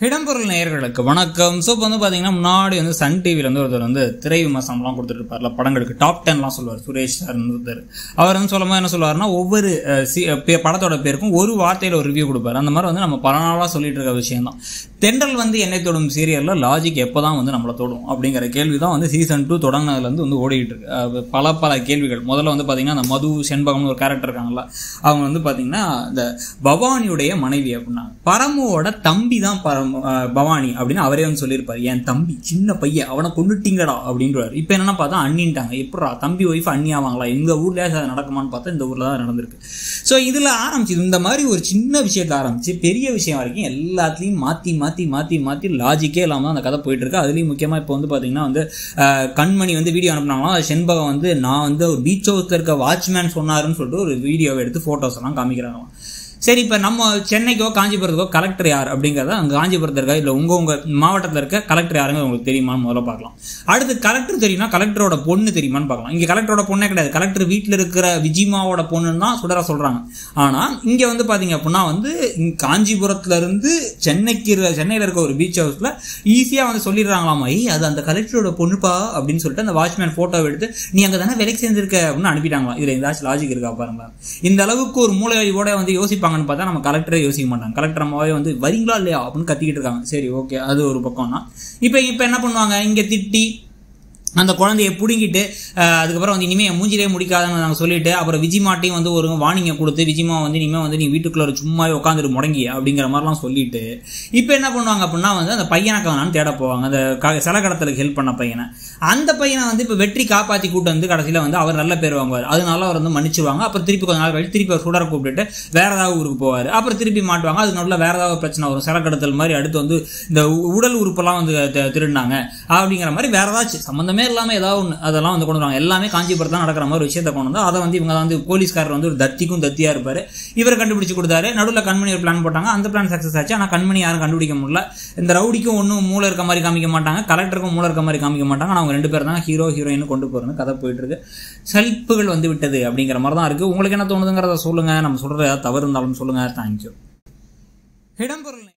இடம்பொருள் நேயர்களுக்கு வணக்கம் ஸோ இப்போ வந்து பார்த்தீங்கன்னா முன்னாடி வந்து சன் டிவியில் வந்து ஒருத்தர் வந்து திரை விமர்சனம்லாம் கொடுத்துட்டு இருப்பார்ல படங்களுக்கு டாப் டென்லாம் சொல்லுவார் சுரேஷ் சார் ஒருத்தர் அவர் வந்து சொல்லும் போது என்ன சொல்லுவாருன்னா ஒவ்வொரு அஹ், சி- பே- படத்தோட பேருக்கும் ஒரு வார்த்தையில் ஒரு ரிவ்யூ கொடுப்பாரு அந்த மாதிரி வந்து நம்ம பல நாளாக சொல்லிட்டு இருக்க விஷயம் தான் தென்றல் வந்து என்னை தொடும் சீரியலில் லாஜிக் எப்போ தான் வந்து நம்மளை தொடும் அப்படிங்கிற கேள்வி தான் வந்து சீசன் டூ தொடங்கினதுலேருந்து வந்து ஓடிட்டு இருக்கு அஹ், பல பல கேள்விகள் முதல்ல வந்து பார்த்தீங்கன்னா அந்த மது செண்பகம்னு ஒரு கேரக்டர் இருக்காங்கல்ல அவங்க வந்து பார்த்தீங்கன்னா இந்த பவானியுடைய மனைவி அப்படின்னா பரமுவோட தம்பி தான் பரமு அஹ், பவானி அப்படின்னு அவரே வந்து சொல்லியிருப்பாரு என் தம்பி சின்ன பையன் அவனை கொண்டுட்டீங்கடா அப்படின்றாரு இப்போ என்னன்னா பார்த்தா அண்ணின்ட்டாங்க எப்படா தம்பி ஒய்ஃப் அண்ணி ஆவாங்களா எங்க ஊர்லயே அது நடக்குமான்னு பார்த்தா இந்த ஊர்ல தான் நடந்திருக்கு ஸோ இதுல ஆரம்பிச்சு இந்த மாதிரி ஒரு சின்ன விஷயத்துல ஆரம்பிச்சு பெரிய விஷயம் வரைக்கும் எல்லாத்துலயும் மாத்தி மாத்தி மாத்தி மாத்தி லாஜிக்கே இல்லாம தான் அந்த கதை போயிட்டு இருக்கு அதுலயும் முக்கியமா இப்போ வந்து பாத்தீங்கன்னா வந்து அஹ், கண்மணி வந்து வீடியோ அனுப்புனாங்களா செண்பகம் வந்து நான் வந்து ஒரு பீச் ஹவுஸ்ல இருக்க வாட்ச்மேன் சொன்னாருன்னு சொல்லிட்டு ஒரு வீடியோவை எடுத்து போட்டோஸ் எல்லாம் காமிக்கிறாங்களாம் சரி இப்போ நம்ம சென்னைக்கோ காஞ்சிபுரத்துக்கோ கலெக்டர் யார் அப்படிங்கிறத அங்கே காஞ்சிபுரத்தில் இருக்க இல்லை உங்கள் உங்கள் மாவட்டத்தில் இருக்க கலெக்டர் யாருங்க உங்களுக்கு தெரியுமான்னு முதல்ல பார்க்கலாம் அடுத்து கலெக்டர் தெரியும்னா கலெக்டரோட பொண்ணு தெரியுமான்னு பார்க்கலாம் இங்கே கலெக்டரோட பொண்ணே கிடையாது கலெக்டர் வீட்டில் இருக்கிற விஜிமாவோட பொண்ணுன்னு தான் சுடர சொல்கிறாங்க ஆனால் இங்கே வந்து பார்த்தீங்க அப்படின்னா வந்து இங்க காஞ்சிபுரத்துல இருந்து சென்னைக்கு இரு- சென்னையில் இருக்க ஒரு பீச் ஹவுஸில் ஈஸியாக வந்து சொல்லிடுறாங்களாமா ஐய் அது அந்த கலெக்டரோட பொண்ணுப்பா அப்படின்னு சொல்லிட்டு அந்த வாட்ச்மேன் ஃபோட்டோ எடுத்து நீ அங்கே தானே வேலைக்கு சேர்ந்துருக்க அப்படின்னு அனுப்பிட்டாங்களாம் இதில் ஏதாச்சும் லாஜிக் இருக்கா பாருங்க இந்த அளவுக்கு ஒரு மூளை வழிவோட வந்து யோசிப்பாங்கன்னு பார்த்தா நம்ம கலெக்டரே யோசிக்க மாட்டாங்க கலெக்டர் அம்மாவே வந்து வரீங்களா இல்லையா அப்படின்னு கத்திக்கிட்டு இருக்காங்க சரி ஓகே அது ஒரு பக்கம்னா இப்போ இப்போ என்ன பண்ணுவாங்க இங்கே திட்டி அந்த குழந்தைய பிடுங்கிட்டு அஹ், அதுக்கப்புறம் வந்து இனிமேல் மூஞ்சிலே முடிக்காதுன்னு நாங்கள் சொல்லிட்டு அப்புறம் விஜிமாட்டையும் வந்து ஒரு வார்னிங்கை கொடுத்து விஜிமா வந்து இனிமேல் வந்து நீ வீட்டுக்குள்ள ஒரு சும்மாவே உட்காந்துட்டு முடங்கி அப்படிங்கிற மாதிரிலாம் சொல்லிட்டு இப்போ என்ன பண்ணுவாங்க அப்படின்னா வந்து அந்த பையனை காணான்னு தேட போவாங்க அந்த க- சில கடத்தலுக்கு ஹெல்ப் பண்ண பையனை அந்த பையனை வந்து இப்போ வெற்றி காப்பாற்றி கூட்டு வந்து கடைசியில் வந்து அவர் நல்ல பேர் வாங்குவார் அதனால அவர் வந்து மன்னிச்சுவாங்க அப்புறம் திருப்பி கொஞ்ச நாள் கழிச்சு திருப்பி அவர் சுடரை கூப்பிட்டுட்டு வேற ஏதாவது ஊருக்கு போவார் அப்புறம் திருப்பி மாட்டுவாங்க அது நடுவில் வேற ஏதாவது பிரச்சனை வரும் சில கடத்தல் மாதிரி அடுத்து வந்து இந்த உ- உடல் உறுப்பெல்லாம் வந்து தி- திருடினாங்க அப்படிங்கிற மாதிரி வேற ஏதாச்சும் சம்மந்தமே இல்லாமல் ஏதாவது ஒன்று அதெல்லாம் வந்து கொண்டு வருவாங்க எல்லாமே காஞ்சிபுரத்தில் நடக்கிற மாதிரி ஒரு விஷயத்தை கொண்டு வந்து அதை வந்து இவங்க தான் வந்து போலீஸ்காரர் வந்து ஒரு தத்திக்கும் தத்தியாக இருப்பார் இவர் கண்டுபிடிச்சு கொடுத்தாரு நடுவில் கண்மணி ஒரு பிளான் போட்டாங்க அந்த பிளான் சக்ஸஸ் ஆச்சு ஆனால் கண்மணி யாரும் கண்டுபிடிக்க முடியல இந்த ரவுடிக்கும் ஒன்றும் மூளை இருக்க மாதிரி காமிக்க மாட்டாங்க கலெக்டருக்கும் மூளை இருக்க மாதிரி காமிக்க மாட்டாங்க ஆனால் அவங்க ரெண்டு பேர் தான் ஹீரோ ஹீரோயின் கொண்டு போகிறேன்னு கதை போயிட்டு இருக்கு சலிப்புகள் வந்து விட்டது அப்படிங்கிற மாதிரி தான் இருக்குது உங்களுக்கு என்ன தோணுதுங்கிறத சொல்லுங்கள் நம்ம சொல்கிறது ஏதாவது தவறு இருந்தாலும் சொல்லுங்கள் தேங்க்யூ இடம்பொருள்